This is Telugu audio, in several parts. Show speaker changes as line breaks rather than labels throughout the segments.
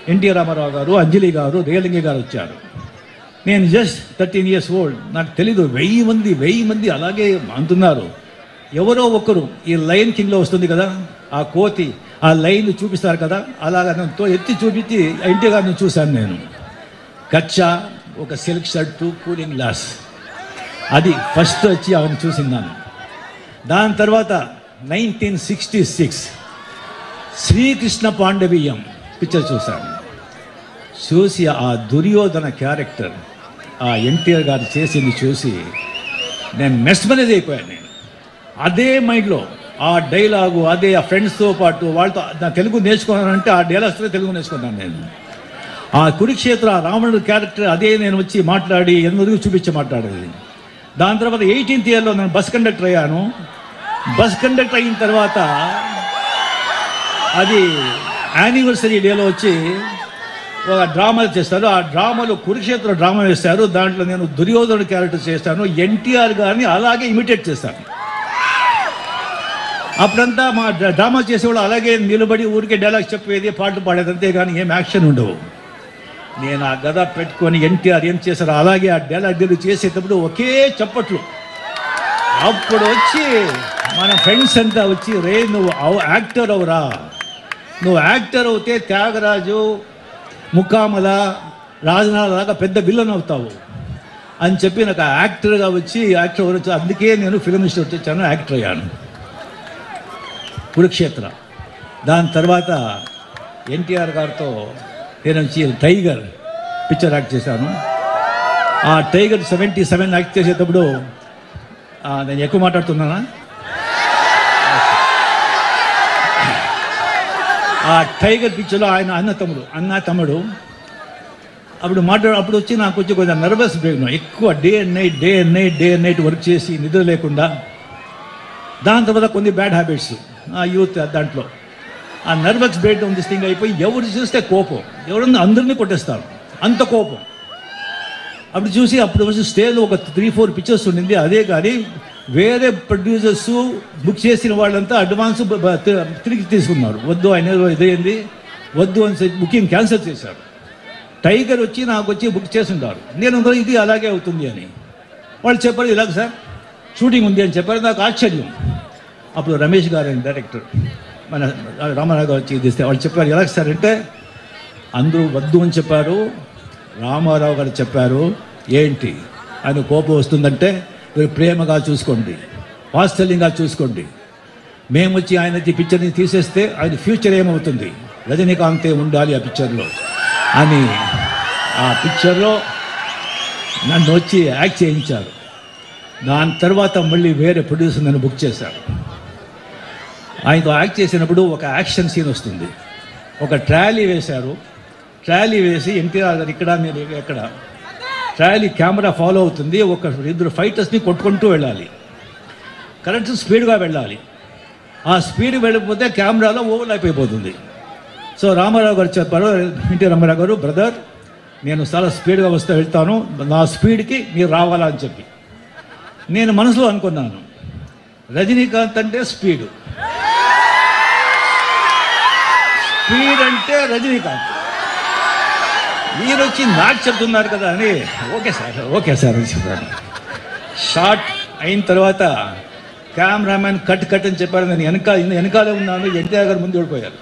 ఎన్టీ రామారావు గారు అంజలి గారు రేలింగి గారు వచ్చారు నేను జస్ట్ థర్టీన్ ఇయర్స్ ఓల్డ్ నాకు తెలీదు వెయ్యి మంది వెయ్యి మంది అలాగే అంటున్నారు ఎవరో ఒకరు ఈ లైన్ కింగ్లో వస్తుంది కదా ఆ కోతి ఆ లైన్ చూపిస్తారు కదా అలాగా నన్ను ఎత్తి చూపించి ఎన్టీ గారిని చూశాను నేను కచ్చా ఒక సిల్క్ షర్టు కూలింగ్ గ్లాస్ అది ఫస్ట్ వచ్చి ఆమెను చూసిందాను దాని తర్వాత nineteen sixty six Srikrishna Pandaveeyam picture చూశాను చూసి ఆ దుర్యోధన క్యారెక్టర్ ఆ ఎన్టీఆర్ గారు చేసింది చూసి నేను మెస్మరైజ్ అయిపోయాను నేను అదే మైండ్లో ఆ డైలాగు అదే ఆ ఫ్రెండ్స్తో పాటు వాళ్ళతో నా తెలుగు నేర్చుకున్నానంటే ఆ డైలాగ్స్తో తెలుగు నేర్చుకున్నాను నేను ఆ కురుక్షేత్ర ఆ రావణుడు క్యారెక్టర్ అదే నేను వచ్చి మాట్లాడి ఎందుకు చూపించి మాట్లాడేది దాని తర్వాత ఎయిటీన్త్ ఇయర్లో నేను బస్ కండక్టర్ అయ్యాను బస్ కండక్టర్ అయిన తర్వాత అది యానివర్సరీ డేలో వచ్చి ఒక డ్రామా చేస్తారు ఆ డ్రామాలో కురుక్షేత్ర డ్రామా వేస్తారు దాంట్లో నేను దుర్యోధనుడు క్యారెక్టర్ చేస్తాను ఎన్టీఆర్ గారిని అలాగే ఇమిటేట్ చేస్తాను అప్పుడంతా మా డ్రా- డ్రామా చేసేవాళ్ళు అలాగే నిలబడి ఊరికే డైలాగ్స్ చెప్పేది పాటలు పాడేది అంతేగాని ఏం యాక్షన్ ఉండవు నేను ఆ గద పెట్టుకొని ఎన్టీఆర్ ఏం చేశారో అలాగే ఆ డైలాగ్ డీలు చేసేటప్పుడు ఒకే చప్పట్లు అప్పుడు వచ్చి మన ఫ్రెండ్స్ అంతా వచ్చి రే నువ్వు అవ- యాక్టర్ అవురా నువ్వు యాక్టర్ అవుతే త్యాగరాజు ముక్కామల రాజనాథ్ లాగా పెద్ద విలన్ అవుతావు అని చెప్పి నాకు ఆ యాక్టర్గా వచ్చి యాక్టర్ వచ్చి అందుకే నేను ఫిల్మ్ ఇన్స్టిట్యూట్ వచ్చాను యాక్టర్ అయ్యాను కురుక్షేత్ర దాని తర్వాత ఎన్టీఆర్ గారితో నేను వచ్చి టైగర్ పిక్చర్ యాక్ట్ చేశాను ఆ టైగర్ సెవెంటీ సెవెన్ యాక్ట్ చేసేటప్పుడు ఆ, నేను ఎక్కువ మాట్లాడుతున్నానా ఆ టైగర్ పిక్చర్లో ఆయన అన్న తమ్ముడు అన్న తమ్ముడు అప్పుడు మాట్లాడు అప్పుడు వచ్చి నాకు వచ్చి కొంచెం నర్వస్ బ్రేక్ ఎక్కువ day and night day and night day and night work చేసి నిద్ర లేకుండా దాని తర్వాత కొన్ని బ్యాడ్ హ్యాబిట్స్ ఆ యూత్ దాంట్లో ఆ nervous break down this thing అయిపోయి ఎవరు చూస్తే కోపం ఎవరన్నా అందరినీ కొట్టేస్తారు అంత కోపం అప్పుడు చూసి అప్పుడు వచ్చి స్టేజ్లో ఒక త్రీ ఫోర్ పిక్చర్స్ ఉండింది అదే కానీ వేరే ప్రొడ్యూసర్స్ బుక్ చేసిన వాళ్ళంతా అడ్వాన్స్ బ- బ- తి- తిరిగి తీసుకున్నారు వద్దు ఆయన ఏదో ఇదేంది వద్దు అని చెప్పి బుకింగ్ క్యాన్సిల్ చేశారు టైగర్ వచ్చి నాకు వచ్చి బుక్ చేసింటారు నేను అనుకున్నా ఇది అలాగే అవుతుంది అని వాళ్ళు చెప్పారు ఇలాగ సార్ షూటింగ్ ఉంది అని చెప్పారు నాకు ఆశ్చర్యం అప్పుడు రమేష్ గారు అని డైరెక్టర్ మన రామారావు గారు వచ్చి తీస్తే వాళ్ళు చెప్పారు ఎలాగ సార్ అంటే అందరూ వద్దు అని చెప్పారు రామారావు గారు చెప్పారు ఏంటి ఆయన కోపం వస్తుందంటే మీరు ప్రేమగా చూసుకోండి వాత్సల్యంగా చూసుకోండి మేము వచ్చి ఆయన ఈ పిక్చర్ని తీసేస్తే ఆయన ఫ్యూచర్ ఏమవుతుంది రజనీకాంతే ఉండాలి ఆ పిక్చర్లో అని ఆ పిక్చర్లో నన్ను వచ్చి యాక్ట్ చేయించారు దాని తర్వాత మళ్ళీ వేరే ప్రొడ్యూసర్ నన్ను బుక్ చేశారు ఆయనతో యాక్ట్ చేసినప్పుడు ఒక యాక్షన్ సీన్ వస్తుంది ఒక ట్రాలీ వేశారు ట్రాలీ వేసి ఎన్టీఆర్ గారు ఇక్కడ మీరు ఎక్కడ ట్రాలీ కెమెరా ఫాలో అవుతుంది ఒక ఇద్దరు ఫైటర్స్ని కొట్టుకుంటూ వెళ్ళాలి కరెక్ట్ స్పీడ్గా వెళ్ళాలి ఆ స్పీడ్ వెళ్ళకపోతే కెమెరాలో ఓవర్ అయిపోతుంది సో రామారావు గారు చెప్పారు ఎన్టీ రామారావు గారు బ్రదర్ నేను చాలా స్పీడ్గా వస్తే వెళ్తాను నా స్పీడ్కి మీరు రావాలా అని చెప్పి నేను మనసులో అనుకున్నాను రజనీకాంత్ అంటే స్పీడు స్పీడ్ అంటే రజనీకాంత్ మీరు వచ్చి నాకు చెప్తున్నారు కదా అని ఓకే సార్ ఓకే సార్ అని చెప్పాను షార్ట్ అయిన తర్వాత కెమెరామెన్ కట్ కట్ అని చెప్పారు నేను వెనక వెనకాలే ఉన్నాను ఎన్టీఆర్ గారు ముందు ఓడిపోయారు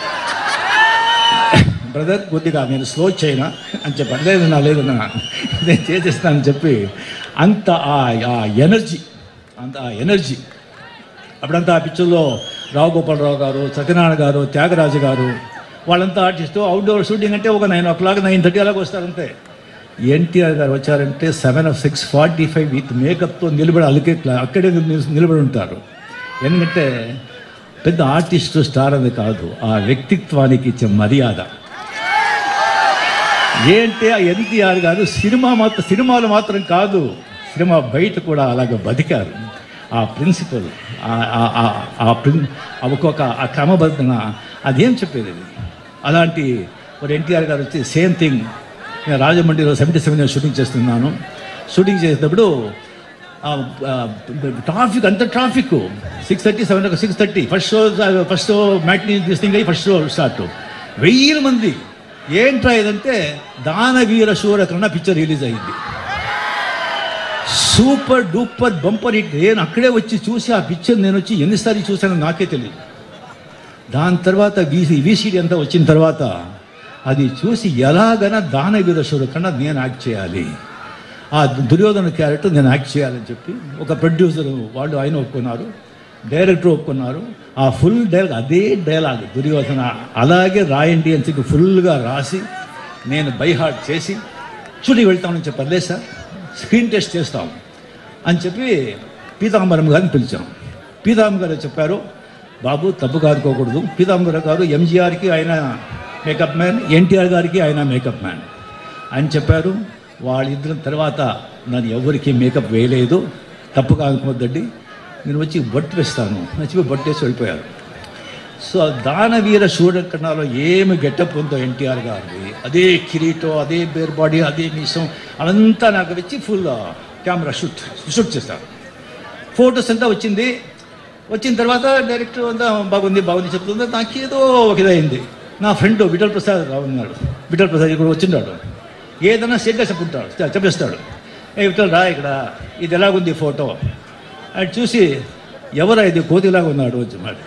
బ్రదర్ కొద్దిగా నేను స్లో చేయనా అని చెప్పాను లేదు నా లేదు నా నేను చేసేస్తానని చెప్పి అంత ఆ ఆ ఎనర్జీ అంత ఆ ఎనర్జీ అప్పుడంతా ఆ పిక్చర్లో రావు గోపాలరావు గారు సత్యనారాయణ గారు త్యాగరాజు గారు వాళ్ళంతా ఆర్టిస్టు అవుట్డోర్ షూటింగ్ అంటే ఒక nine o'clock nine thirty అలాగ వస్తారంతే ఎన్టీఆర్ గారు వచ్చారంటే seven of six forty five with మేకప్తో నిలబడి అలికే క్లా- అక్కడే నిల్- నిలబడి ఉంటారు ఎందుకంటే పెద్ద ఆర్టిస్టు స్టార్ అని కాదు ఆ వ్యక్తిత్వానికి ఇచ్చే మర్యాద ఏంటి ఆ ఎన్టీఆర్ గారు సినిమా మాత్రం సినిమాలు మాత్రం కాదు సినిమా బయట కూడా అలాగ బతికారు ఆ ప్రిన్సిపల్ ఆ ప్రిన్ ఆ ఒక్కొక్క ఆ క్రమబద్ధన అదేం చెప్పేది అది అలాంటి ఒక ఎన్టీఆర్ గారు వచ్చి సేమ్ థింగ్ నేను రాజమండ్రిలో సెవెంటీ సెవెన్ షూటింగ్ చేస్తున్నాను షూటింగ్ చేసేటప్పుడు ట్రాఫిక్ అంత traffic six thirty seven six thirty first show first matinee this thing అయ్యి ఫస్ట్ షో స్టార్ట్ వెయ్యి మంది ఏంట్రా ఇదంటే దానవీర శూరకరణ పిక్చర్ రిలీజ్ అయింది సూపర్ డూపర్ బంపర్ హిట్ నేను అక్కడే వచ్చి చూసి ఆ పిక్చర్ నేను వచ్చి ఎన్నిసార్లు చూశానో నాకే తెలియదు దాని తర్వాత వీసీ వీసీడీ అంతా వచ్చిన తర్వాత అది చూసి ఎలాగైనా దానవీర శూరకరణ నేను యాక్ట్ చేయాలి ఆ దుర్యోధన క్యారెక్టర్ నేను యాక్ట్ చేయాలని చెప్పి ఒక ప్రొడ్యూసర్ వాళ్ళు ఆయన ఒప్పుకున్నారు డైరెక్టర్ ఒప్పుకున్నారు ఆ ఫుల్ డైలాగ్ అదే డైలాగ్ దుర్యోధన అలాగే రాయండి అని చెప్పి ఫుల్గా రాసి నేను బై హార్ట్ చేసి చూడి వెళ్తామని చెప్పారు లేదు సార్ స్క్రీన్ టెస్ట్ చేస్తాం అని చెప్పి పీతాంబరం గారిని పిలిచాం పీతాంబరం గారు చెప్పారు బాబు తప్పు కాదుకోకూడదు పీతాంబరం గారు ఎంజీఆర్కి ఆయన మేకప్ మ్యాన్ ఎన్టీఆర్ గారికి ఆయన మేకప్ మ్యాన్ అని చెప్పారు వాళ్ళిద్దరి తర్వాత నన్ను ఎవరికి మేకప్ వేయలేదు తప్పు కానుకోవద్దండి నేను వచ్చి బొట్టు వేస్తాను నచ్చి బొట్టు వేసి వెళ్ళిపోయారు సో దానవీర సూర్యకరణాలో ఏమి గెటప్ ఉందో ఎన్టీఆర్ గారిది అదే కిరీటం అదే బేర్ బాడీ అదే మీసం అదంతా నాకు వచ్చి ఫుల్ కెమెరా షూట్ షూట్ చేస్తారు ఫొటోస్ అంతా వచ్చింది వచ్చిన తర్వాత డైరెక్టర్ అంతా బాగుంది బాగుంది చెప్తుంది నాకేదో ఒక ఇదైంది నా ఫ్రెండ్ విఠల్ ప్రసాద్ రావు ఉన్నాడు విఠల్ ప్రసాద్ ఇక్కడ వచ్చిండాడు ఏదైనా సెట్గా చెప్పుకుంటాడు చె- చెప్పేస్తాడు ఏ విఠల్ రా ఇక్కడ ఇది ఎలాగుంది ఫోటో అది చూసి ఎవరా ఇది కోతిలాగా ఉన్నాడు వచ్చి మరి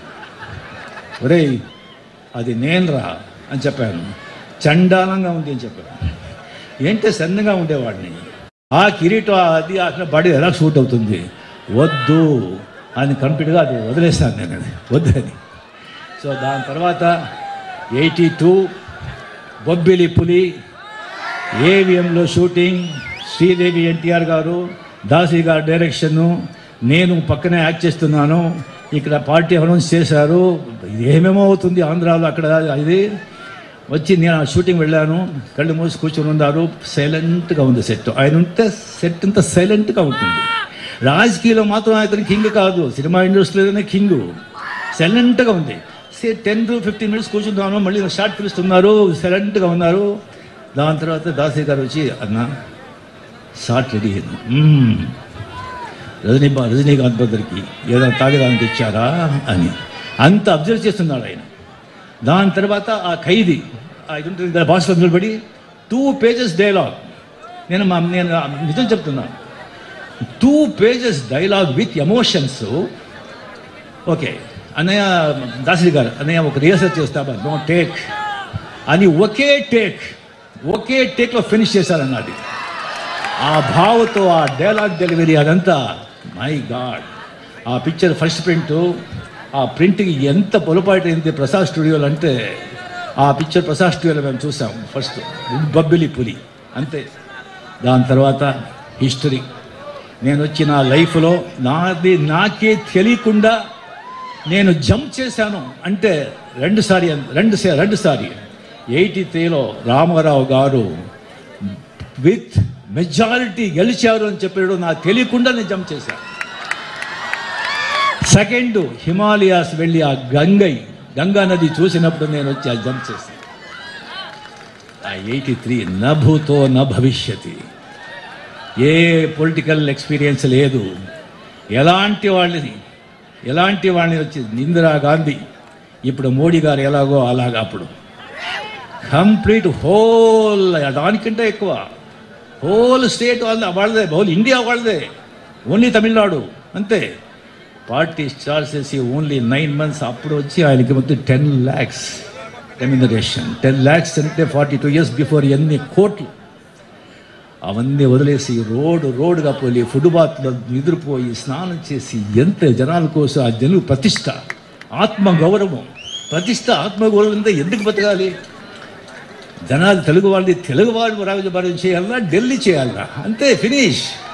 ఒరేయ్ అది నేనురా అని చెప్పాను చండాలంగా ఉంది అని చెప్పాను ఏంటే సన్నగా ఉండేవాడిని ఆ కిరీటం అది అక్కడ బాడీ ఎలా షూట్ అవుతుంది వద్దు అని కంప్లీట్గా అది వదిలేస్తాను నేను అది వద్దని సో దాని తర్వాత ఎయిటీ టూ బొబ్బిలి పులి ఏవిఎంలో షూటింగ్ శ్రీదేవి ఎన్టీఆర్ గారు దాసి గారు డైరెక్షను నేను పక్కనే యాక్ట్ చేస్తున్నాను ఇక్కడ పార్టీ అనౌన్స్ చేశారు ఏమేమో అవుతుంది ఆంధ్రాలో అక్కడ ఇది వచ్చి నేను ఆ షూటింగ్ వెళ్ళాను కళ్ళు మూసి కూర్చొని ఉన్నారు సైలెంట్గా ఉంది సెట్ ఆయన ఉంటే సెట్ అంతా సైలెంట్గా ఉంటుంది రాజకీయాల్లో మాత్రం అతను కింగ్ కాదు సినిమా ఇండస్ట్రీలోనే కింగ్ సైలెంట్గా ఉంది say ten to fifteen minutes కూర్చుంటాను మళ్ళీ షార్ట్ పిలుస్తున్నారు సైలెంట్గా ఉన్నారు దాని తర్వాత దాసి గారు వచ్చి అన్న షార్ట్ రెడీ అయింది "మ్మ్. రజనీ రజనీకాంత్ దగ్గరికి ఏదైనా తాగడానికి ఇచ్చారా అని అంత అబ్జర్వ్ చేస్తున్నాడు ఆయన దాని తర్వాత ఆ ఖైదీ ఆ ఇది ఉంటుంది కదా, భాషలో నిలబడి టూ పేజెస్ డైలాగ్ నేను మా నేను నిజం చెప్తున్నాను two pages dialogue with emotions okay అన్నయ్య దాసి గారు అన్నయ్య ఒక రిహర్సల్ చేస్తావా నో టేక్ అని ఒకే టేక్ ఒకే టేక్లో ఫినిష్ చేశారన్నది ఆ భావతో ఆ డైలాగ్ డెలివరీ అదంతా మై గాడ్ ఆ పిక్చర్ ఫస్ట్ ప్రింట్ ఆ ప్రింట్కి ఎంత పొలపాటు అయింది ప్రసాద్ స్టూడియోలో అంటే ఆ పిక్చర్ ప్రసాద్ స్టూడియోలో మేము చూసాం ఫస్ట్ బబ్బిలి పులి అంతే దాని తర్వాత హిస్టరీ నేను వచ్చి నా లైఫ్లో నాది నాకే తెలియకుండా నేను జంప్ చేశాను అంటే రెండుసారి రెండు సా- రెండుసారి ఎయిటీ త్రీలో రామారావు గారు విత్ మెజారిటీ గెలిచారు అని చెప్పాడు నాకు తెలియకుండా నేను జంప్ చేశాను సెకండ్ హిమాలయాస్ వెళ్ళి ఆ గంగై గంగా నది చూసినప్పుడు నేను వచ్చి ఆ జంప్ చేశాను ఆ ఎయిటీ త్రీ నభూతో న భవిష్యతి ఏ పొలిటికల్ ఎక్స్పీరియన్స్ లేదు ఎలాంటి వాళ్ళని ఎలాంటి వాళ్ళని వచ్చి ఇందిరా గాంధీ ఇప్పుడు మోడీ గారు ఎలాగో అలాగా అప్పుడు కంప్లీట్ హోల్ దానికంటే ఎక్కువ హోల్ స్టేట్ వాళ్ళ వాళ్ళదే హోల్ ఇండియా వాళ్ళదే ఓన్లీ తమిళనాడు అంతే పార్టీ స్టార్ట్ చేసి ఓన్లీ నైన్ మంత్స్ అప్పుడు వచ్చి ఆయనకి మొత్తం ten lakhs remuneration ten lakhs అంటే ఫార్టీ టూ ఇయర్స్ బిఫోర్ ఎన్ని కోట్లు అవన్నీ వదిలేసి రోడ్డు రోడ్డుగా పోయి ఫుట్బాత్లో నిద్రపోయి స్నానం చేసి ఎంత జనాల కోసం ఆ జనులు ప్రతిష్ట ఆత్మ గౌరవం ప్రతిష్ట ఆత్మ గౌరవం అంతా ఎందుకు బతకాలి జనాలు తెలుగు వాళ్ళని తెలుగు వాళ్ళు రాజభారం చేయాలన్నా ఢిల్లీ చేయాలన్నా అంతే ఫినిష్